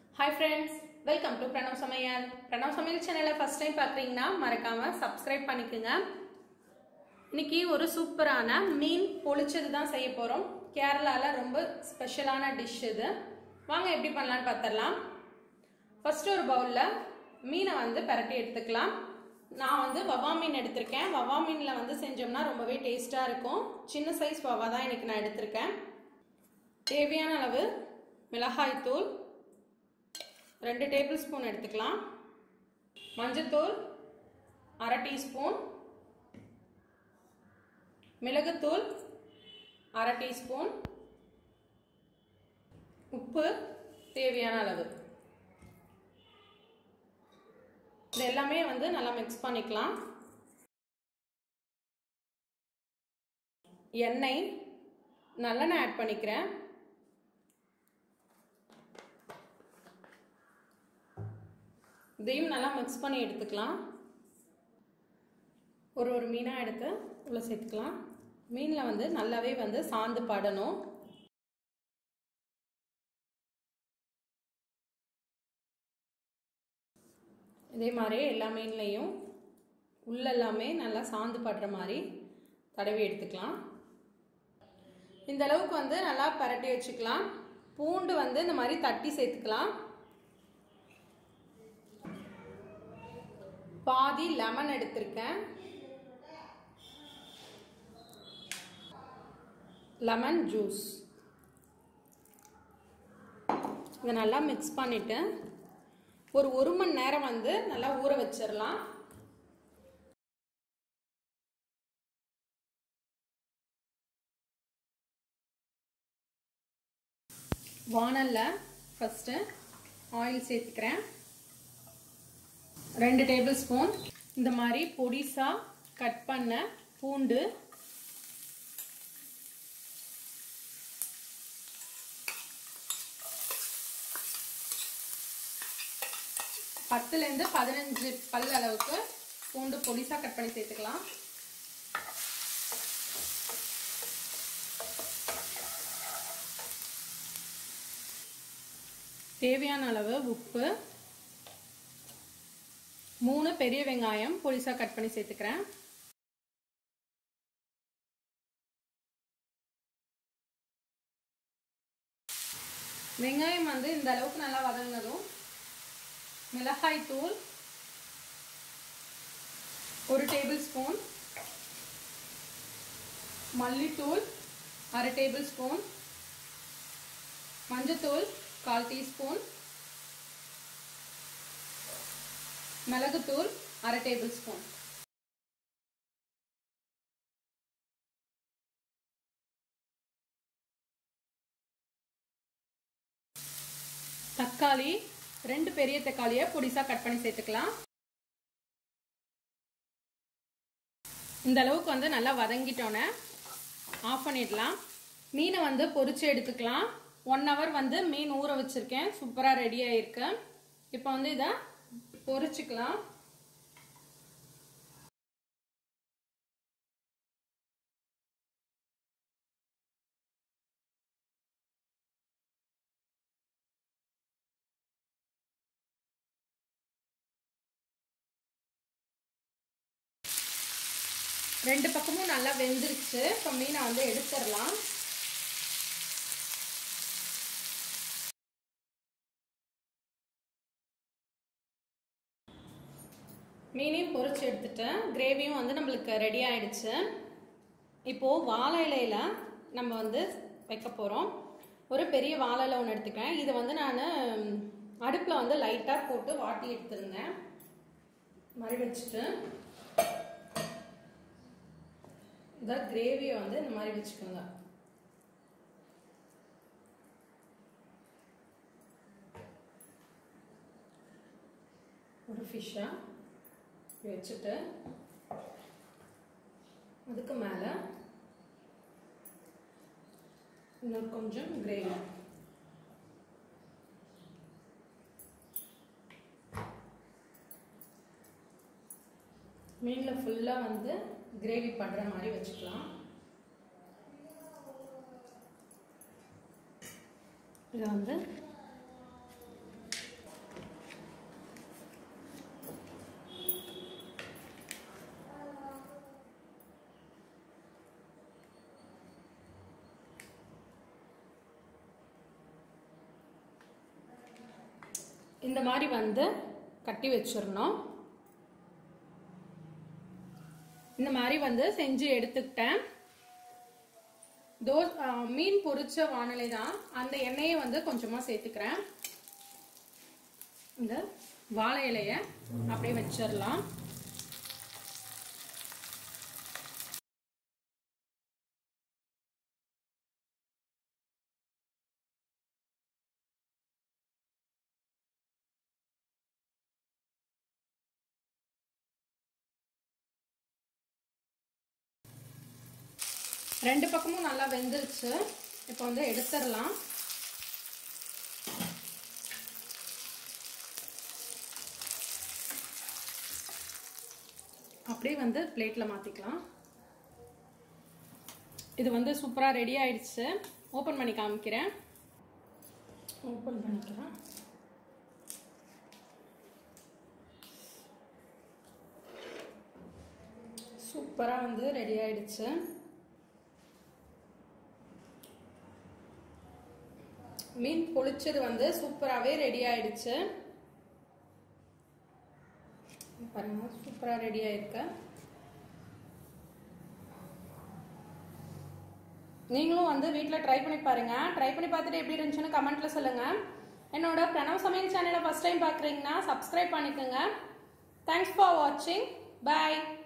hi friends welcome to Pranav Samayal Pranav Samayal சேனலை first time பார்க்குறீங்கன்னா மறக்காம சப்ஸ்கிரைப் பண்ணிக்கோங்க இன்னைக்கு ஒரு சூப்பரான மீன் பொளிச்சது தான் செய்ய போகிறோம் கேரளாவில் ரொம்ப ஸ்பெஷலான டிஷ் இது வாங்க எப்படி பண்ணலான்னு பார்த்துடலாம் ஃபர்ஸ்ட் ஒரு பவுலில் மீனை வந்து பரட்டி எடுத்துக்கலாம் நான் வந்து வவா மீன் எடுத்திருக்கேன் வவா மீனில் வந்து செஞ்சோம்னா ரொம்பவே டேஸ்ட்டாக இருக்கும் சின்ன சைஸ் வவா தான் இன்னைக்கு நான் எடுத்திருக்கேன் தேவையான அளவு மிளகாய்த்தூள் ரெண்டு டேபிள் ஸ்பூன் எடுத்துக்கலாம் மஞ்சத்தூள் அரை டீஸ்பூன் மிளகுத்தூள் அரை டீஸ்பூன் உப்பு தேவையான அளவு இது எல்லாமே வந்து நல்லா மிக்ஸ் பண்ணிக்கலாம் எண்ணெய் நல்லெண்ணெய் ஆட் பண்ணிக்கிறேன் இதையும் நல்லா மிக்ஸ் பண்ணி எடுத்துக்கலாம் ஒரு ஒரு மீனாக எடுத்து உள்ளே சேர்த்துக்கலாம் மீனில் வந்து நல்லாவே வந்து சாந்து படணும் இதே மாதிரி எல்லா மீன்லேயும் உள்ள எல்லாமே நல்லா சாந்து படுற மாதிரி தடவி எடுத்துக்கலாம் இந்த அளவுக்கு வந்து நல்லா பரட்டி வச்சுக்கலாம் பூண்டு வந்து இந்த மாதிரி தட்டி சேர்த்துக்கலாம் பாதி லெமன் எடுத்திருக்கேன் லெமன் ஜூஸ் இதை நல்லா மிக்ஸ் பண்ணிவிட்டு ஒரு ஒரு மணி நேரம் வந்து நல்லா ஊற வச்சிடலாம் வானலில் ஃபஸ்ட்டு ஆயில் சேர்த்துக்கிறேன் ரெண்டு டேபிள் ஸ்பூன் இந்த மாதிரி பொடிசாக கட் பண்ண பூண்டு பத்துலேருந்து பதினஞ்சு பல் அளவுக்கு பூண்டு பொடிசாக கட் பண்ணி சேர்த்துக்கலாம் தேவையான அளவு உப்பு மூணு பெரிய வெங்காயம் பொடிசாக கட் பண்ணி சேர்த்துக்கிறேன் வெங்காயம் வந்து இந்த அளவுக்கு நல்லா வதங்கினதும் மிளகாய் தூள் ஒரு டேபிள் ஸ்பூன் மல்லித்தூள் அரை டேபிள் ஸ்பூன் மஞ்சத்தூள் கால் டீஸ்பூன் மிளகுத்தூள் அரை டேபிள் ஸ்பூன் தக்காளி ரெண்டு பெரிய தக்காளியை பொடிசா கட் பண்ணி சேர்த்துக்கலாம் இந்த அளவுக்கு வந்து நல்லா வதங்கிட்டோன்னே ஆஃப் பண்ணிடலாம் மீனை வந்து பொரிச்சு எடுத்துக்கலாம் ஒன் ஹவர் வந்து மீன் ஊற வச்சிருக்கேன் சூப்பராக ரெடி ஆயிருக்கு இப்போ வந்து இதை பொரிச்சுக்கலாம் ரெண்டு பக்கமும் நல்லா வெந்துருச்சு இப்போ மீனை வந்து எடுத்துடலாம் மீனையும் பொரிச்சு எடுத்துட்டேன் கிரேவியும் வந்து நம்மளுக்கு ரெடி ஆயிடுச்சு இப்போது வாழை இலையில நம்ம வந்து வைக்க போகிறோம் ஒரு பெரிய வாழை இலை ஒன்று எடுத்துக்கிறேன் இதை வந்து நான் அடுப்பில் வந்து லைட்டாக போட்டு வாட்டி எடுத்துருந்தேன் மாதிரி வச்சுட்டு இதான் கிரேவியை வந்து இந்த மாதிரி வச்சுக்கோங்க ஒரு ஃபிஷ்ஷாக வச்சுட்டு அதுக்கு மேலே இன்னொரு கொஞ்சம் கிரேவி மீனில் ஃபுல்லாக வந்து கிரேவி பண்ணுற மாதிரி வச்சுக்கலாம் இதை வந்து இந்த மாதிரி வந்து கட்டி வச்சிடணும் இந்த மாதிரி வந்து செஞ்சு எடுத்துக்கிட்டேன் தோ மீன் பொரிச்ச வானிலை தான் அந்த எண்ணெயை வந்து கொஞ்சமாக சேர்த்துக்கிறேன் இந்த வாழை இலைய அப்படியே வச்சிடலாம் ரெண்டு பக்கமும் நல்லா வெந்துருச்சு இப்போ வந்து எடுத்துடலாம் அப்படியே வந்து பிளேட்டில் மாற்றிக்கலாம் இது வந்து சூப்பராக ரெடி ஆயிடுச்சு ஓப்பன் பண்ணி காமிக்கிறேன் ஓப்பன் பண்ணிக்கிறேன் சூப்பராக வந்து ரெடி ஆயிடுச்சு மீன் பொளிச்சது வந்து சூப்பராகவே ரெடி ஆயிடுச்சு பாருங்க சூப்பராக ரெடி ஆயிருக்கு நீங்களும் வந்து வீட்டில் ட்ரை பண்ணி பாருங்க ட்ரை பண்ணி பார்த்துட்டு எப்படி இருந்துச்சுன்னு கமெண்ட்ல சொல்லுங்க என்னோட பிரணவ் சமையல் சேனலை ஃபர்ஸ்ட் டைம் பார்க்குறீங்கன்னா சப்ஸ்கிரைப் பண்ணிக்கோங்க தேங்க்ஸ் ஃபார் வாட்சிங் பாய்